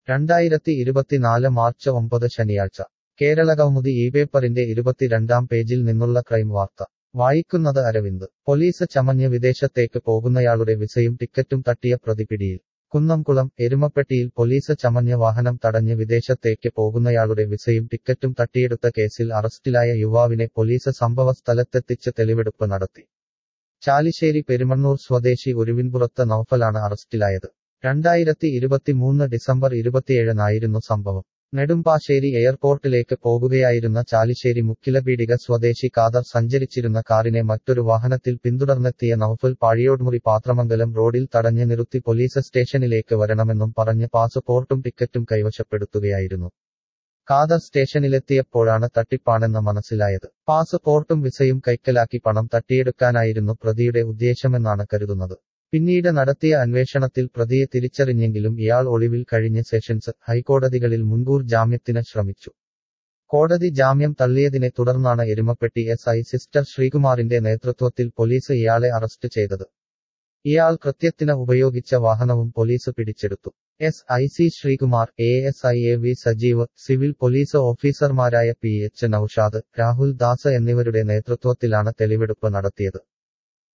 രണ്ടായിരത്തി ഇരുപത്തിനാല് മാർച്ച് ഒമ്പത് ശനിയാഴ്ച കേരളകൗമുദി ഈ പേപ്പറിന്റെ ഇരുപത്തിരണ്ടാം പേജിൽ നിന്നുള്ള ക്രൈം വാർത്ത വായിക്കുന്നത് അരവിന്ദ് പോലീസ് ചമഞ്ഞ് വിദേശത്തേക്ക് പോകുന്നയാളുടെ വിസയും ടിക്കറ്റും തട്ടിയ പ്രതി പിടിയിൽ കുന്നംകുളം എരുമപ്പെട്ടിയിൽ പോലീസ് ചമഞ്ഞ വാഹനം തടഞ്ഞ് വിദേശത്തേക്ക് പോകുന്നയാളുടെ വിസയും ടിക്കറ്റും തട്ടിയെടുത്ത കേസിൽ അറസ്റ്റിലായ യുവാവിനെ പോലീസ് സംഭവസ്ഥലത്തെത്തിച്ച് തെളിവെടുപ്പ് നടത്തി ചാലിശ്ശേരി പെരുമണ്ണൂർ സ്വദേശി ഒരുവിൻപുറത്ത് നൌഫലാണ് അറസ്റ്റിലായത് രണ്ടായിരത്തി ഇരുപത്തിമൂന്ന് ഡിസംബർ ഇരുപത്തിയേഴിനായിരുന്നു സംഭവം നെടുമ്പാശ്ശേരി എയർപോർട്ടിലേക്ക് പോകുകയായിരുന്ന ചാലിശ്ശേരി മുക്കിലപീടിക സ്വദേശി കാദർ സഞ്ചരിച്ചിരുന്ന കാറിനെ മറ്റൊരു വാഹനത്തിൽ പിന്തുടർന്നെത്തിയ നൌഫൽ പാഴിയോട്മുറി പാത്രമംഗലം റോഡിൽ തടഞ്ഞ് നിർത്തി പോലീസ് സ്റ്റേഷനിലേക്ക് വരണമെന്നും പറഞ്ഞ് പാസ്പോർട്ടും ടിക്കറ്റും കൈവശപ്പെടുത്തുകയായിരുന്നു കാദർ സ്റ്റേഷനിലെത്തിയപ്പോഴാണ് തട്ടിപ്പാണെന്ന് മനസ്സിലായത് പാസ്പോർട്ടും വിസയും കൈക്കലാക്കി പണം തട്ടിയെടുക്കാനായിരുന്നു പ്രതിയുടെ ഉദ്ദേശമെന്നാണ് കരുതുന്നത് പിന്നീട് നടത്തിയ അന്വേഷണത്തിൽ പ്രതിയെ തിരിച്ചറിഞ്ഞെങ്കിലും ഇയാൾ ഒളിവിൽ കഴിഞ്ഞ് സെഷൻസ് ഹൈക്കോടതികളിൽ മുൻകൂർ ജാമ്യത്തിന് ശ്രമിച്ചു കോടതി ജാമ്യം തള്ളിയതിനെ തുടർന്നാണ് എരുമപ്പെട്ടി എസ് ഐ സിസ്റ്റർ ശ്രീകുമാറിന്റെ നേതൃത്വത്തിൽ പോലീസ് ഇയാളെ അറസ്റ്റ് ചെയ്തത് ഇയാൾ കൃത്യത്തിന് ഉപയോഗിച്ച വാഹനവും പോലീസ് പിടിച്ചെടുത്തു S I C Srikumar A S I A V Sajeev civil police ഓഫീസർമാരായ പി എച്ച് നൌഷാദ് രാഹുൽ ദാസ് എന്നിവരുടെ നേതൃത്വത്തിലാണ് തെളിവെടുപ്പ് നടത്തിയത്